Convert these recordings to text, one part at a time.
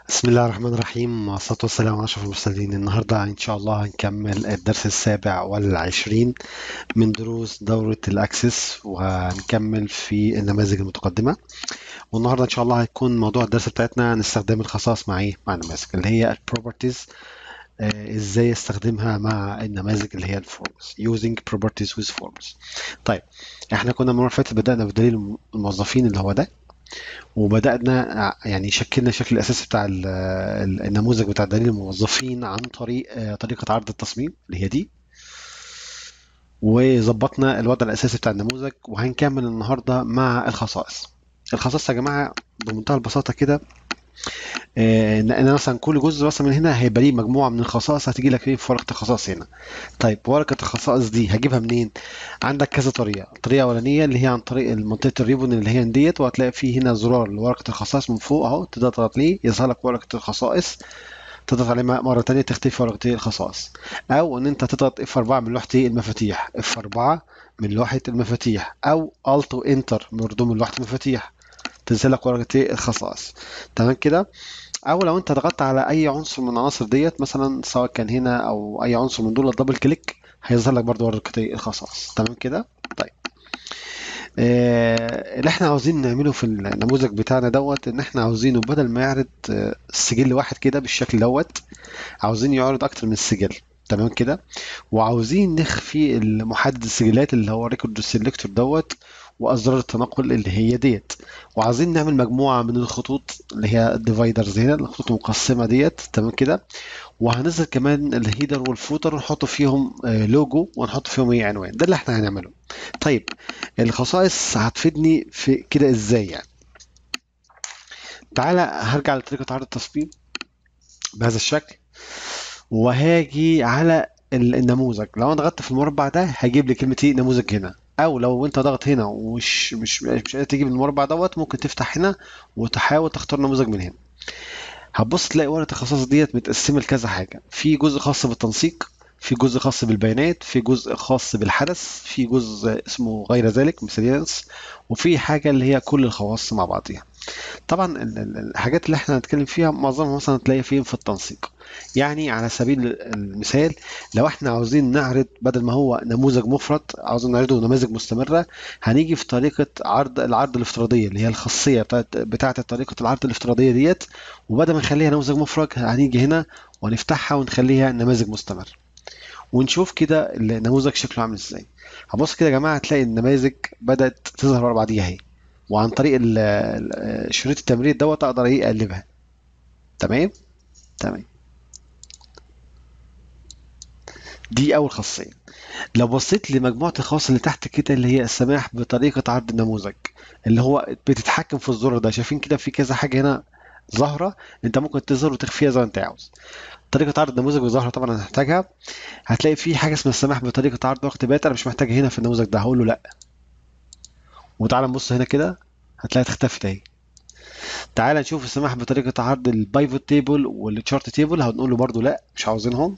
بسم الله الرحمن الرحيم والصلاة والسلام على أشرف المرسلين النهاردة إن شاء الله هنكمل الدرس السابع والعشرين من دروس دورة الأكسس وهنكمل في النماذج المتقدمة والنهاردة إن شاء الله هيكون موضوع الدرس بتاعتنا عن استخدام الخصائص مع إيه؟ مع النماذج اللي هي البروبرتيز ازاي استخدمها مع النماذج اللي هي الفورمز using properties with forms طيب احنا كنا المره اللي فاتت بدانا بدليل الموظفين اللي هو ده وبدأنا يعني شكلنا الشكل الأساسي بتاع ال- ال- النموذج بتاع دليل الموظفين عن طريق آه، طريقة عرض التصميم اللي هي دي وظبطنا الوضع الأساسي بتاع النموذج وهنكمل النهاردة مع الخصائص الخصائص يا جماعة بمنتهى البساطة كده آه، ان أنا مثلا كل جزء مثلا من هنا هيبقى ليه مجموعة من الخصائص هتيجي لك فين في ورقة الخصائص هنا طيب ورقة الخصائص دي هجيبها منين؟ عندك كذا طريقة الطريقة الأولانية اللي هي عن طريق منطقة الريبون اللي هي ديت وهتلاقي فيه هنا زرار لورقة الخصائص من فوق أهو تقدر تضغط عليه يظهر لك ورقة الخصائص تضغط عليه مرة تانية تختفي ورقة الخصائص أو إن أنت تضغط F4 من لوحة المفاتيح F4 من لوحة المفاتيح أو Alt و Enter برضه من لوحة المفاتيح تنزل لك ورقة الخصائص تمام كده او لو انت ضغطت على اي عنصر من العناصر ديت مثلا سواء كان هنا او اي عنصر من دول دبل كليك هيظهر لك برضو ورقة الخصائص تمام كده طيب آه اللي احنا عاوزين نعمله في النموذج بتاعنا دوت ان احنا عاوزينه بدل ما يعرض آه، سجل واحد كده بالشكل دوت عاوزين يعرض اكتر من سجل تمام كده وعاوزين نخفي محدد السجلات اللي هو ريكورد سيلكتور دوت وازرار التنقل اللي هي ديت وعاوزين نعمل مجموعه من الخطوط اللي هي الديفايدرز هنا الخطوط المقسمه ديت تمام كده وهنزل كمان الهيدر والفوتر ونحط فيهم آه، لوجو ونحط فيهم ايه عنوان ده اللي احنا هنعمله طيب الخصائص هتفيدني في كده ازاي يعني تعالى هرجع لطريقه عرض التصميم بهذا الشكل وهاجي على ال- النموذج لو انا ضغطت في المربع ده هيجيب لي كلمه ايه نموذج هنا او لو انت ضغط هنا ومش مش مش قادر تجيب المربع دوت ممكن تفتح هنا وتحاول تختار نموذج من هنا هتبص تلاقي ورقه الخصائص ديت متقسمه لكذا حاجه في جزء خاص بالتنسيق في جزء خاص بالبيانات في جزء خاص بالحدث في جزء اسمه غير ذلك مثالينس وفي حاجه اللي هي كل الخواص مع بعضيها طبعا ال- ال- الحاجات اللي احنا هنتكلم فيها معظمها مثلا تلاقي فين في التنسيق يعني على سبيل المثال لو احنا عاوزين نعرض بدل ما هو نموذج مفرد عاوزين نعرضه نماذج مستمرة هنيجي في طريقة عرض العرض الافتراضية اللي هي الخاصية بتاعت بتاعت طريقة العرض الافتراضية ديت وبدل ما نخليها نموذج مفرد هنيجي هنا ونفتحها ونخليها نماذج مستمر ونشوف كده النموذج شكله عامل ازاي هبص كده يا جماعة هتلاقي النماذج بدأت تظهر ورا بعضيها اهي وعن طريق ال- ال- شريط التمرير دوت اقدر ايه اقلبها تمام تمام دي اول خاصيه لو بصيت لمجموعه الخواص اللي تحت كده اللي هي السماح بطريقه عرض النموذج اللي هو بتتحكم في الزرار ده شايفين كده في كذا حاجه هنا ظاهره انت ممكن تظهر وتخفيها زي ما انت عاوز طريقه عرض النموذج ظاهره طبعا هنحتاجها هتلاقي في حاجه اسمها السماح بطريقه عرض وقت بات انا مش محتاجها هنا في النموذج ده هقول له لا وتعالى نبص هنا كده هتلاقيها اختفت اهي تعالى نشوف السماح بطريقه عرض البايفوت تيبل والتشارت تيبل هنقول له برضو لا مش عاوزينهم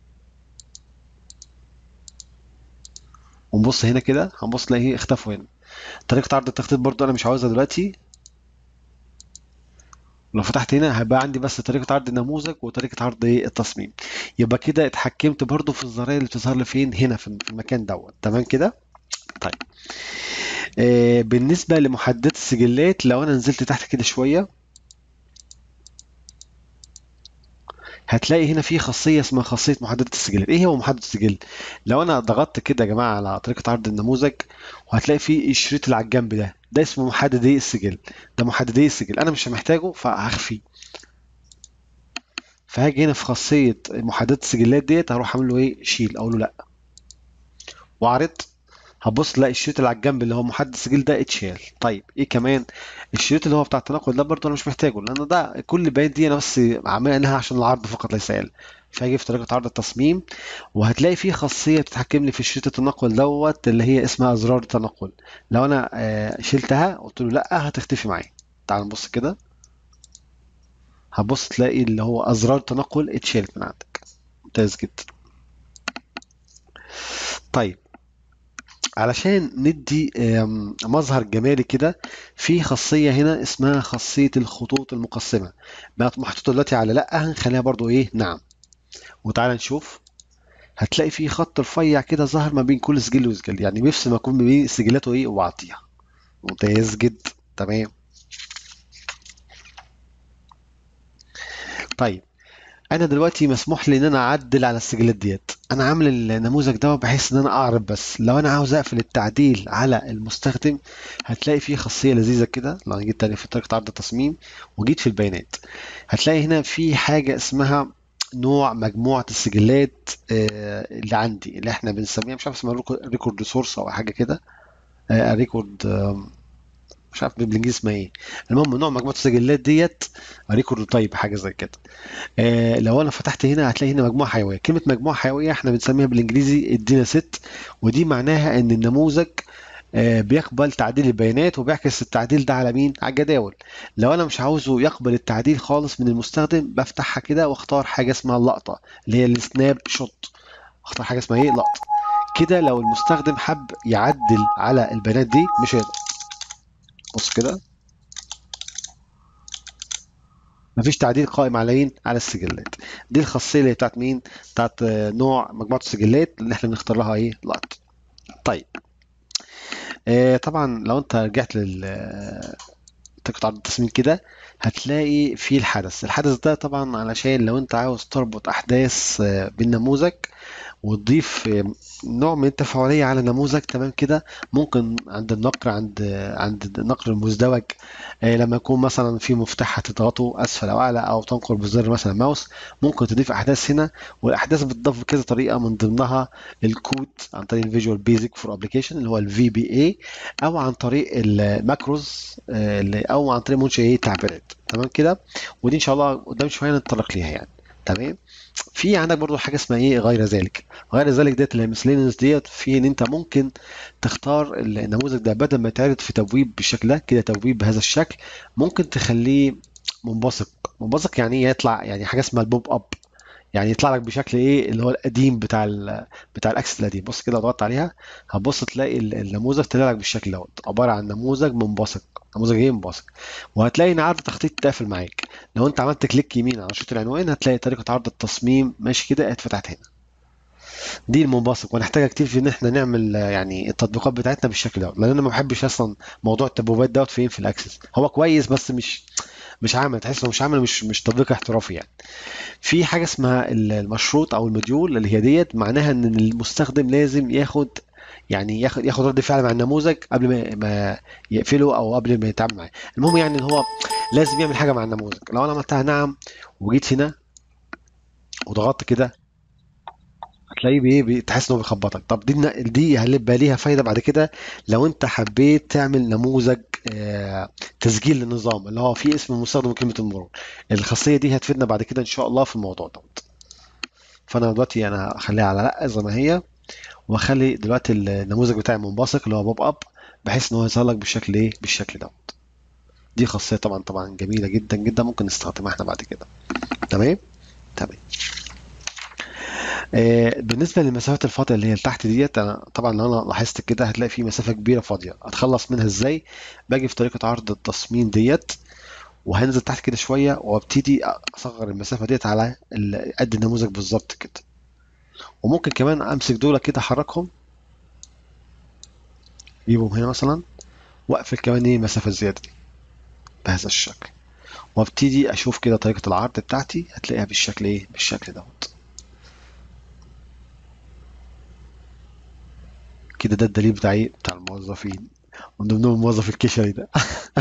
ونبص هنا كده هنبص تلاقيه اختفوا هنا طريقة عرض التخطيط برضو انا مش عاوزها دلوقتي لو فتحت هنا هيبقى عندي بس طريقة عرض النموذج وطريقة عرض ايه التصميم يبقى كده اتحكمت برضو في الزراير اللي بتظهر لي فين هنا في المكان دوت تمام كده طيب آه بالنسبة لمحددات السجلات لو انا نزلت تحت كده شوية هتلاقي هنا في خاصية اسمها خاصية محددة السجلات ايه هو محدد السجل لو انا ضغطت كده يا جماعة على طريقة عرض النموذج وهتلاقي في الشريط اللي على الجنب ده ده اسمه محددي السجل ده محددي السجل انا مش محتاجه فهخفيه فهاجي هنا في خاصية محددة السجلات ديت هروح اعمل له ايه شيل اقول له لا واعرض هبص تلاقي الشريط اللي على الجنب اللي هو محدد السجل ده اتشال طيب ايه كمان الشريط اللي هو بتاع التنقل ده برضه انا مش محتاجه لان ده كل البيانات دي انا بس عاملها عشان العرض فقط ليس اقل فهاجي في طريقة عرض التصميم وهتلاقي فيه خاصية بتتحكم لي في شريط التنقل دوت اللي هي اسمها أزرار التنقل لو أنا آه، شلتها قلت له لأ هتختفي معايا تعال نبص كده هتبص تلاقي اللي هو أزرار التنقل اتشالت من عندك ممتاز جدا طيب علشان ندي آم، مظهر جمالي كده في خاصية هنا اسمها خاصية الخطوط المقسمة بقت محطوطة دلوقتي على لأ هنخليها برضو ايه نعم وتعالى نشوف هتلاقي في خط رفيع كده ظهر ما بين كل سجل وسجل يعني بيفصل ما يكون ما بين سجلاته ايه وبعضيها ممتاز جدا تمام طيب انا دلوقتي مسموح لي ان انا اعدل على السجلات ديت انا عامل النموذج ده بحيث ان انا اعرض بس لو انا عاوز اقفل التعديل على المستخدم هتلاقي فيه خاصيه لذيذه كده لو انا جيت تاني في طريقه عرض التصميم وجيت في البيانات هتلاقي هنا في حاجه اسمها نوع مجموعه السجلات آه، اللي عندي اللي احنا بنسميها مش عارف اسمها ريكورد سورس او حاجه كده ريكورد مش عارف بالانجليزي اسمها ايه المهم نوع مجموعه السجلات ديت ريكورد تايب حاجه زي كده آه لو انا فتحت هنا هتلاقي هنا مجموعه حيويه كلمه مجموعه حيويه احنا بنسميها بالانجليزي الدينا ست ودي معناها ان النموذج آه بيقبل تعديل البيانات وبيعكس التعديل ده على مين على الجداول لو انا مش عاوزه يقبل التعديل خالص من المستخدم بفتحها كده واختار حاجه اسمها اللقطه اللي هي السناب شوت اختار حاجه اسمها ايه لقطه كده لو المستخدم حب يعدل على البيانات دي مش هيقدر بص كده مفيش تعديل قائم على مين على السجلات دي الخاصيه اللي بتاعت مين بتاعت آه، نوع مجموعه السجلات اللي احنا بنختار لها ايه لقط طيب آه، طبعا لو انت رجعت لل تقطع التصميم كده هتلاقي في الحدث الحدث ده طبعا علشان لو انت عاوز تربط احداث آه، بالنموذج وتضيف آه، نوع من التفاعلية على نموذج تمام كده ممكن عند النقر عند عند النقر المزدوج آه، لما يكون مثلا في مفتاح هتضغطه اسفل او اعلى او تنقر بزر مثلا ماوس ممكن تضيف احداث هنا والاحداث بتضاف بكذا طريقه من ضمنها الكود عن طريق الفيجوال بيزك فور ابلكيشن اللي هو الفي بي اي او عن طريق الماكروز آه، اللي- او عن طريق منشئ ايه تعبيرات تمام كده ودي ان شاء الله قدام شويه نتطرق ليها يعني تمام في عندك برضو حاجه اسمها ايه غير ذلك غير ذلك ديت اللي هي ديت في ان انت ممكن تختار النموذج ده بدل ما يتعرض في تبويب بالشكل ده كده تبويب بهذا الشكل ممكن تخليه منبثق منبثق يعني ايه يطلع يعني حاجه اسمها البوب اب يعني يطلع لك بشكل ايه اللي هو القديم بتاع ال بتاع الاكسس القديم بص كده لو ضغطت عليها هتبص تلاقي ال- النموذج طلع لك بالشكل دوت عباره عن نموذج منبثق نموذج ايه منبثق وهتلاقي ان عرض التخطيط تقفل معاك لو انت عملت كليك يمين على شريط العنوان هتلاقي طريقه عرض التصميم ماشي كده اتفتحت هنا دي المنبثق ونحتاجها كتير في ان احنا نعمل آه، يعني التطبيقات بتاعتنا بالشكل ده لان انا ما بحبش اصلا موضوع التبويبات دوت فين في الاكسس هو كويس بس مش مش عامل تحس انه مش عامل مش مش تطبيق احترافي يعني في حاجه اسمها ال- المشروط او الموديول اللي هي ديت معناها ان المستخدم لازم ياخد يعني ياخد ياخد رد فعل مع النموذج قبل ما ما يقفله او قبل ما يتعامل معاه المهم يعني ان هو لازم يعمل حاجه مع النموذج لو انا عملتها نعم وجيت هنا وضغطت كده هتلاقيه بي بي- تحس انه بيخبطك طب دي الن- دي هيبقى ليها فايده بعد كده لو انت حبيت تعمل نموذج آه، تسجيل للنظام اللي هو فيه اسم المستخدم وكلمه المرور الخاصيه دي هتفيدنا بعد كده ان شاء الله في الموضوع دوت فانا دلوقتي انا هخليها على لا زي ما هي واخلي دلوقتي النموذج بتاعي منبثق اللي هو بوب اب بحيث ان هو يظهر لك بالشكل ايه بالشكل دوت دي خاصيه طبعا طبعا جميله جدا جدا ممكن نستخدمها احنا بعد كده تمام تمام آه، بالنسبه للمسافات الفاضيه اللي هي تحت ديت انا طبعا لو انا لاحظت كده هتلاقي في مسافه كبيره فاضيه اتخلص منها ازاي باجي في طريقه عرض التصميم ديت وهنزل تحت كده شويه وابتدي اصغر المسافه ديت على ال- قد النموذج بالظبط كده وممكن كمان امسك دول كده احركهم اجيبهم هنا مثلا واقفل كمان ايه المسافه الزياده دي بهذا الشكل وابتدي اشوف كده طريقه العرض بتاعتي هتلاقيها بالشكل ايه بالشكل دوت كده ده الدليل بتاع ايه بتاع الموظفين من ضمنهم الموظف الكشري ده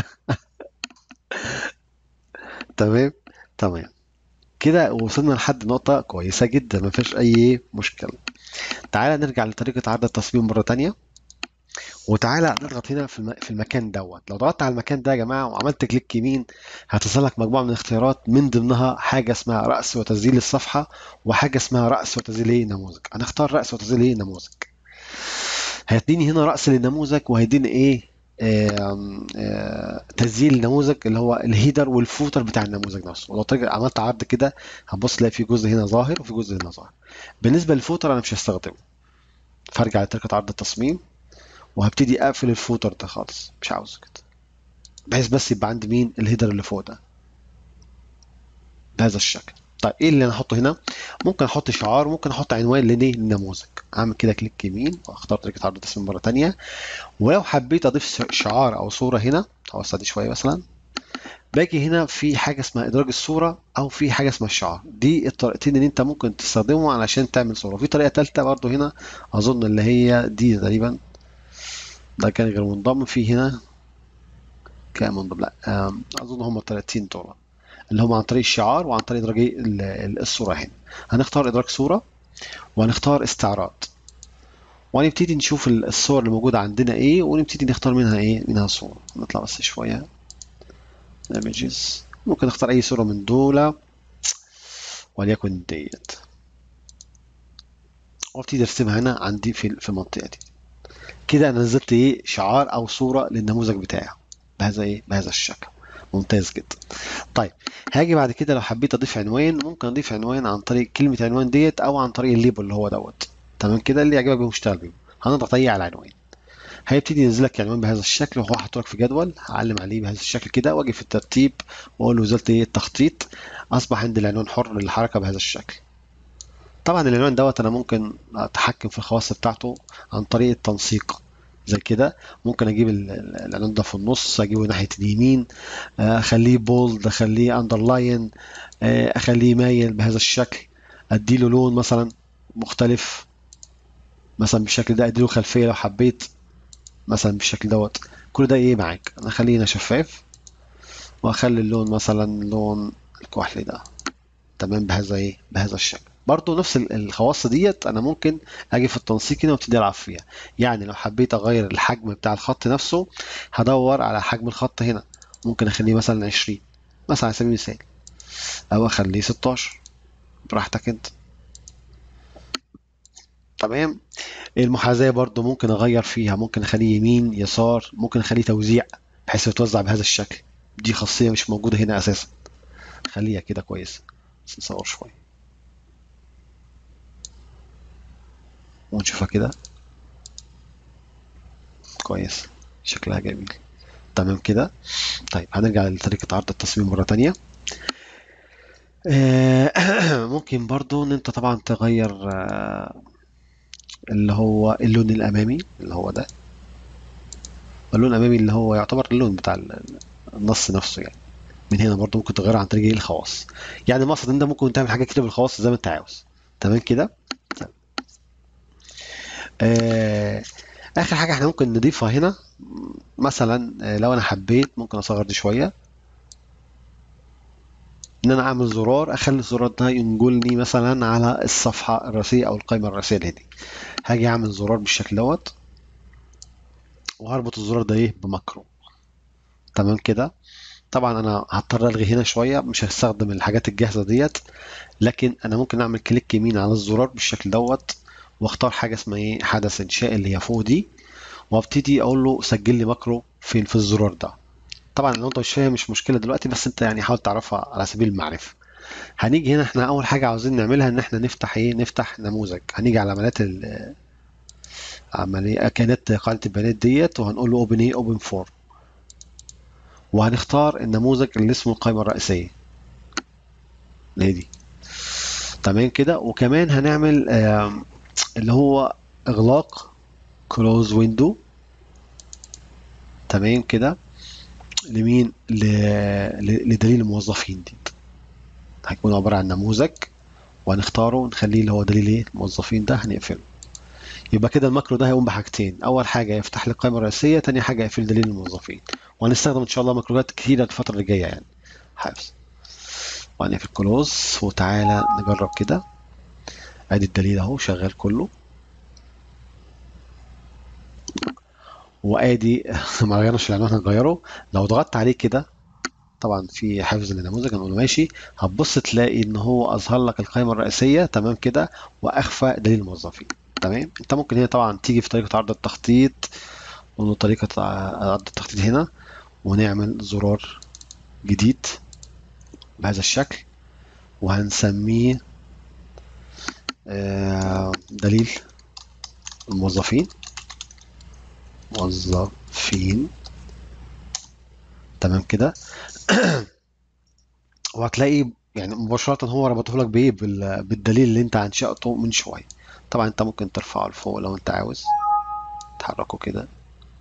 تمام تمام كده وصلنا لحد نقطة كويسة جدا ما فيش أي مشكلة تعالى نرجع لطريقة عرض التصميم مرة تانية وتعالى نضغط هنا في الم... في المكان دوت لو ضغطت على المكان ده يا جماعة وعملت كليك يمين هتظهر لك مجموعة من الاختيارات من ضمنها حاجة اسمها رأس وتسجيل الصفحة وحاجة اسمها رأس وتسجيل ايه نموذج هنختار رأس وتسجيل ايه نموذج هيديني هنا رأس للنموذج وهيديني ايه آم، آه، تسجيل النموذج اللي هو الهيدر والفوتر بتاع النموذج نفسه ولو طلع- عملت عرض كده هتبص تلاقي في جزء هنا ظاهر وفي جزء هنا ظاهر بالنسبه للفوتر انا مش هستخدمه فارجع لطريقه عرض التصميم وهبتدي اقفل الفوتر ده خالص مش عاوزه كده بحيث بس يبقى عندي مين الهيدر اللي فوق ده بهذا الشكل طيب ايه اللي انا احطه هنا ممكن احط شعار ممكن احط عنوان لنيه للنموذج اعمل كده كليك يمين واختار طريقه عرض التصميم مره ثانيه ولو حبيت اضيف شعار او صوره هنا اوسع دي شويه مثلا باجي هنا في حاجه اسمها ادراج الصوره او في حاجه اسمها الشعار دي الطريقتين اللي انت ممكن تستخدمهم علشان تعمل صوره في طريقه ثالثه برضو هنا اظن اللي هي دي تقريبا ده كان غير منضم في هنا كان منضم لا اظن هم الطريقتين دول اللي هم عن طريق الشعار وعن طريق ادراج الصوره هنا هنختار ادراج صوره وهنختار استعراض وهنبتدي نشوف الصور اللي موجوده عندنا ايه ونبتدي نختار منها ايه منها صوره نطلع بس شويه images ممكن اختار اي صورة من دول وليكن ديت وابتدي ارسمها هنا عندي في في المنطقة دي كده انا نزلت ايه شعار او صورة للنموذج بتاعي بهذا ايه بهذا الشكل ممتاز جدا طيب هاجي بعد كده لو حبيت اضيف عنوان ممكن اضيف عنوان عن طريق كلمة عنوان ديت او عن طريق الليبل اللي هو دوت تمام كده اللي يعجبك بيه اشتغل بيه هنضغط ايه على العنوان هيبتدي ينزل لك عنوان بهذا الشكل وهو حاطه لك في جدول هعلم عليه بهذا الشكل كده واجي في الترتيب واقول له نزلت ايه التخطيط اصبح عندي العنوان حر للحركه بهذا الشكل طبعا العنوان دوت انا ممكن اتحكم في الخواص بتاعته عن طريق التنسيق زي كده ممكن اجيب العنوان ده في النص اجيبه ناحيه اليمين اخليه بولد اخليه اندرلاين اخليه مايل بهذا الشكل اديله لون مثلا مختلف مثلا بالشكل ده اديله خلفيه لو حبيت مثلا بالشكل دوت كل ده ايه معاك انا اخليه هنا شفاف واخلي اللون مثلا لون الكحلي ده تمام بهذا ايه بهذا الشكل برضو نفس الخواص ديت انا ممكن اجي في التنسيق هنا وابتدي العب فيها يعني لو حبيت اغير الحجم بتاع الخط نفسه هدور على حجم الخط هنا ممكن اخليه مثلا 20 مثلا على سبيل المثال او اخليه 16 براحتك انت تمام المحاذاة برضو ممكن أغير فيها ممكن أخليه يمين يسار ممكن أخليه توزيع بحيث يتوزع بهذا الشكل دي خاصية مش موجودة هنا أساسا خليها كده كويس بس نصور شوية ونشوفها كده كويس شكلها جميل تمام كده طيب هنرجع لطريقة عرض التصميم مرة تانية ممكن برضو ان انت طبعا تغير اللي هو اللون الامامي اللي هو ده اللون الامامي اللي هو يعتبر اللون بتاع النص نفسه يعني من هنا برضو ممكن تغير عن طريق ايه الخواص يعني المقصد ان ده ممكن تعمل حاجات كتير بالخواص زي ما انت عاوز تمام كده آه اخر حاجه احنا ممكن نضيفها هنا مثلا لو انا حبيت ممكن اصغر دي شويه ان انا اعمل زرار اخلي الزرار ده ينقلني مثلا على الصفحه الرئيسيه او القائمه الرئيسيه اللي دي هاجي اعمل زرار بالشكل دوت وهربط الزرار ده ايه بماكرو تمام كده طبعا انا هضطر الغي هنا شويه مش هستخدم الحاجات الجاهزه ديت لكن انا ممكن اعمل كليك يمين على الزرار بالشكل دوت واختار حاجه اسمها ايه حدث انشاء اللي هي فوق دي وابتدي اقول له سجل لي ماكرو فين في الزرار ده طبعا لو انت مش فاهم مش مشكله دلوقتي بس انت يعني حاول تعرفها على سبيل المعرفه هنيجي هنا احنا اول حاجه عاوزين نعملها ان احنا نفتح ايه نفتح نموذج هنيجي على عمليات ال عمليه كانت قاعده البيانات ديت وهنقول له اوبن ايه اوبن فور وهنختار النموذج اللي اسمه القائمه الرئيسيه اللي هي دي تمام كده وكمان هنعمل اللي هو اغلاق كلوز ويندو تمام كده لمين لدليل الموظفين دي هيكون عبارة عن نموذج وهنختاره ونخليه اللي هو دليل ايه الموظفين ده هنقفله يبقى كده الماكرو ده هيقوم بحاجتين اول حاجه يفتح لي القائمه الرئيسيه تاني حاجه يقفل دليل الموظفين وهنستخدم ان شاء الله ماكروات كتيره الفتره اللي جايه يعني حافظ وهنقفل كلوز وتعالى نجرب كده ادي الدليل اهو شغال كله وادي ما غيرناش العنوان هنغيره لو ضغطت عليه كده طبعا في حفظ للنموذج هنقول له ماشي هتبص تلاقي ان هو اظهر لك القائمه الرئيسيه تمام كده واخفى دليل الموظفين تمام انت ممكن هنا طبعا تيجي في طريقه عرض التخطيط نقول له طريقه عرض التخطيط هنا ونعمل زرار جديد بهذا الشكل وهنسميه دليل الموظفين موظفين تمام كده وهتلاقي يعني مباشرة هو ربطه لك بإيه بال- بالدليل اللي أنت أنشأته من شوية طبعا أنت ممكن ترفعه لفوق لو أنت عاوز تحركه كده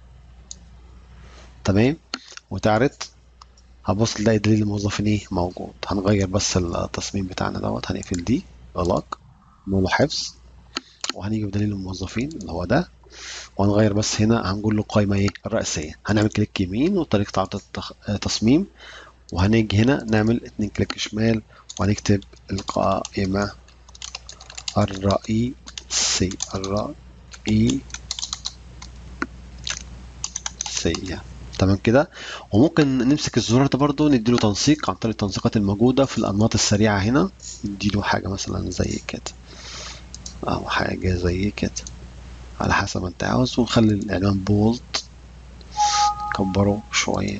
تمام وتعرض هتبص تلاقي دليل الموظفين ايه موجود هنغير بس التصميم بتاعنا دوت هنقفل دي غلق نقول له حفظ وهنيجي بدليل الموظفين اللي هو ده وهنغير بس هنا هنقول له قائمة ايه الرئيسية هنعمل كليك يمين وطريقة عرض التخ- التصميم وهنيجي هنا نعمل اتنين كليك شمال وهنكتب القائمة الرئيسية الرئيسية تمام كده وممكن نمسك الزرار ده برضو نديله تنسيق عن طريق التنسيقات الموجودة في الأنماط السريعة هنا نديله حاجة مثلا زي كده أو حاجة زي كده على حسب ما انت عاوز ونخلي الإعلان بولد نكبره شوية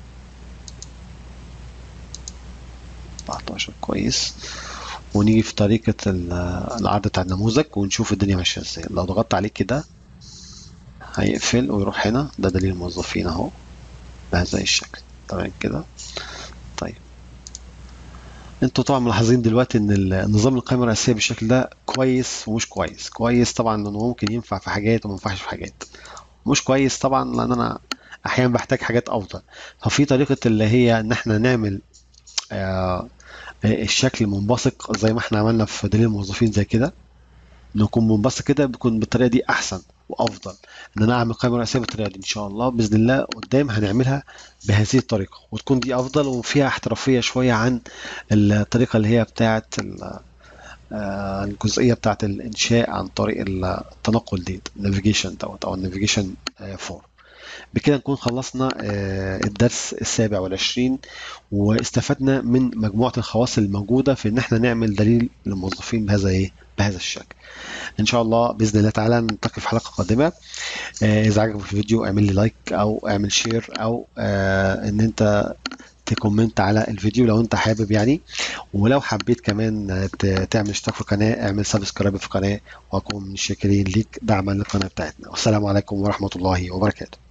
14 كويس ونيجي في طريقة ال- العرض بتاع النموذج ونشوف الدنيا ماشية ازاي لو ضغطت عليه كده هيقفل ويروح هنا ده دليل الموظفين اهو بهذا الشكل تمام كده طيب انتوا طبعا ملاحظين دلوقتي ان ال- نظام القائمة الرئيسية بالشكل ده كويس ومش كويس كويس طبعا لانه ممكن ينفع في حاجات وما ينفعش في حاجات مش كويس طبعا لان انا احيانا بحتاج حاجات افضل ففي طريقة اللي هي ان احنا نعمل آه، الشكل منبثق زي ما احنا عملنا في دليل الموظفين زي كده نكون منبثق كده بيكون بالطريقه دي احسن وافضل ان انا اعمل قائمه رئيسيه بالطريقه دي ان شاء الله باذن الله قدام هنعملها بهذه الطريقه وتكون دي افضل وفيها احترافيه شويه عن الطريقه اللي هي بتاعه ال- آه، الجزئيه بتاعه الانشاء عن طريق التنقل دي النافيجيشن دوت او النافيجيشن فور بكده نكون خلصنا آه، الدرس السابع والعشرين واستفدنا من مجموعة الخواص الموجودة في إن إحنا نعمل دليل للموظفين بهذا إيه؟ بهذا الشكل. إن شاء الله بإذن الله تعالى نلتقي في حلقة قادمة. آه، إذا عجبك الفيديو اعمل لي لايك أو اعمل شير أو آه، إن أنت تكومنت على الفيديو لو أنت حابب يعني ولو حبيت كمان آه، ت- تعمل اشتراك في القناة اعمل سبسكرايب في القناة وأكون من الشاكرين ليك دعما للقناة بتاعتنا والسلام عليكم ورحمة الله وبركاته.